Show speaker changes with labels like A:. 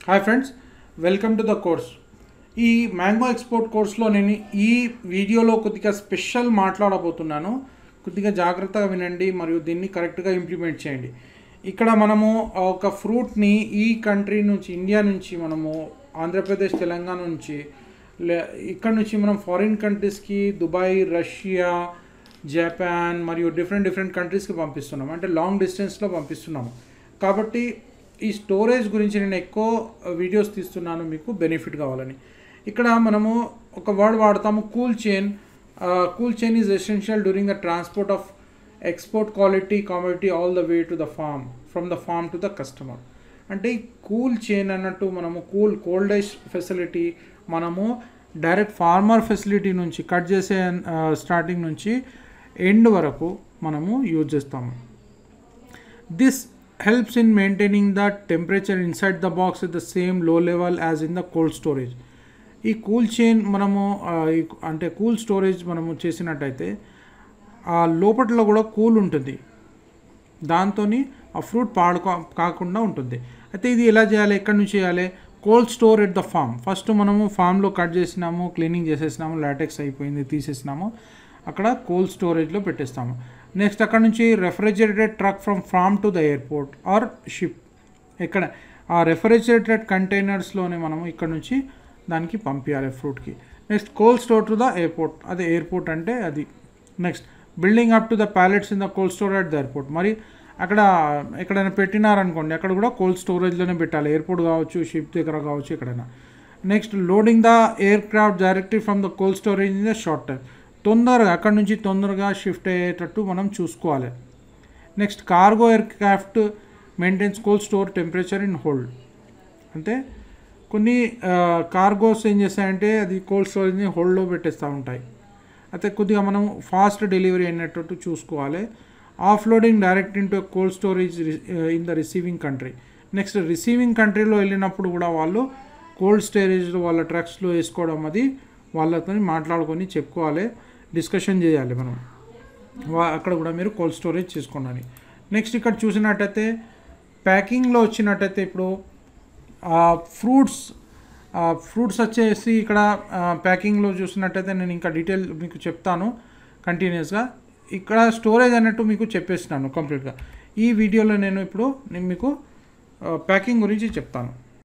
A: hi friends welcome to the course ఈ mango export కోర్స్లో నేను ఈ వీడియోలో కొద్దిగా స్పెషల్ మాట్లాడబోతున్నాను కొద్దిగా జాగ్రత్తగా వినండి మరియు దీన్ని కరెక్ట్గా ఇంప్లిమెంట్ చేయండి ఇక్కడ మనము ఒక ఫ్రూట్ని ఈ కంట్రీ నుంచి ఇండియా నుంచి మనము ఆంధ్రప్రదేశ్ తెలంగాణ నుంచి లే ఇక్కడ నుంచి మనం ఫారిన్ కంట్రీస్కి దుబాయ్ రష్యా జపాన్ మరియు డిఫరెంట్ డిఫరెంట్ కంట్రీస్కి పంపిస్తున్నాం అంటే లాంగ్ డిస్టెన్స్లో పంపిస్తున్నాము కాబట్టి ఈ స్టోరేజ్ గురించి నేను ఎక్కువ వీడియోస్ తీస్తున్నాను మీకు బెనిఫిట్ కావాలని ఇక్కడ మనము ఒక వర్డ్ వాడతాము cool chain cool chain is essential during the transport of export quality commodity all the way to the farm from the farm to the customer అంటే ఈ కూల్ చైన్ అన్నట్టు మనము కూల్ కోల్డేజ్ ఫెసిలిటీ మనము డైరెక్ట్ ఫార్మర్ ఫెసిలిటీ నుంచి cut చేసే starting నుంచి end వరకు మనము యూజ్ చేస్తాము this helps in maintaining the temperature inside the box at the same low level as in the cold storage ఈ కూల్ చైన్ మనము అంటే కూల్ స్టోరేజ్ మనము చేసినట్టయితే ఆ లోపట్లో కూడా కూల్ ఉంటుంది దాంతో ఆ ఫ్రూట్ పాడు కాకుండా ఉంటుంది అయితే ఇది ఎలా చేయాలి ఎక్కడి నుంచి చేయాలి cold store at the farm first మనము ఫామ్లో కట్ చేసినాము క్లీనింగ్ చేసేసినాము లాటెక్స్ అయిపోయింది తీసేసినాము అక్కడ కోల్డ్ స్టోరేజ్లో పెట్టేస్తాము నెక్స్ట్ అక్కడ నుంచి refrigerated truck from farm to the airport or ship ఎక్కడ ఆ రెఫ్రిజిరేటెడ్ కంటైనర్స్లోనే మనము ఇక్కడ నుంచి దానికి పంపించాలి ఫ్రూట్కి next cold store to the airport అదే ఎయిర్పోర్ట్ అంటే అది next building up to the pallets in the cold store at the airport మరి అక్కడ ఎక్కడైనా పెట్టినారనుకోండి అక్కడ కూడా కోల్డ్ స్టోరేజ్లోనే పెట్టాలి ఎయిర్పోర్ట్ కావచ్చు షిప్ దగ్గర కావచ్చు ఎక్కడైనా next loading the aircraft directly from the cold storage in the short time తొందరగా అక్కడ నుంచి తొందరగా షిఫ్ట్ అయ్యేటట్టు మనం చూసుకోవాలి next cargo aircraft maintains cold store temperature in hold అంటే కొన్ని కార్గోస్ ఏం చేస్తాయంటే అది కోల్డ్ స్టోరేజ్ని హోల్డ్లో పెట్టేస్తూ ఉంటాయి అయితే కొద్దిగా మనం ఫాస్ట్ డెలివరీ అయినట్టు చూసుకోవాలి offloading direct into cold storage in the receiving country next receiving కంట్రీలో వెళ్ళినప్పుడు కూడా వాళ్ళు కోల్డ్ స్టోరేజ్లో వాళ్ళ ట్రక్స్లో వేసుకోవడం అది వాళ్ళతో మాట్లాడుకొని చెప్పుకోవాలి డిస్కషన్ చేయాలి మనం అక్కడ కూడా మీరు కోల్డ్ స్టోరేజ్ చేసుకోండి నెక్స్ట్ ఇక్కడ చూసినట్టయితే ప్యాకింగ్లో వచ్చినట్టయితే ఇప్పుడు ఫ్రూట్స్ ఫ్రూట్స్ వచ్చేసి ఇక్కడ ప్యాకింగ్లో చూసినట్టయితే నేను ఇంకా డీటెయిల్ మీకు చెప్తాను కంటిన్యూస్గా ఇక్కడ స్టోరేజ్ అన్నట్టు మీకు చెప్పేస్తున్నాను కంప్లీట్గా ఈ వీడియోలో నేను ఇప్పుడు నేను మీకు ప్యాకింగ్ గురించి చెప్తాను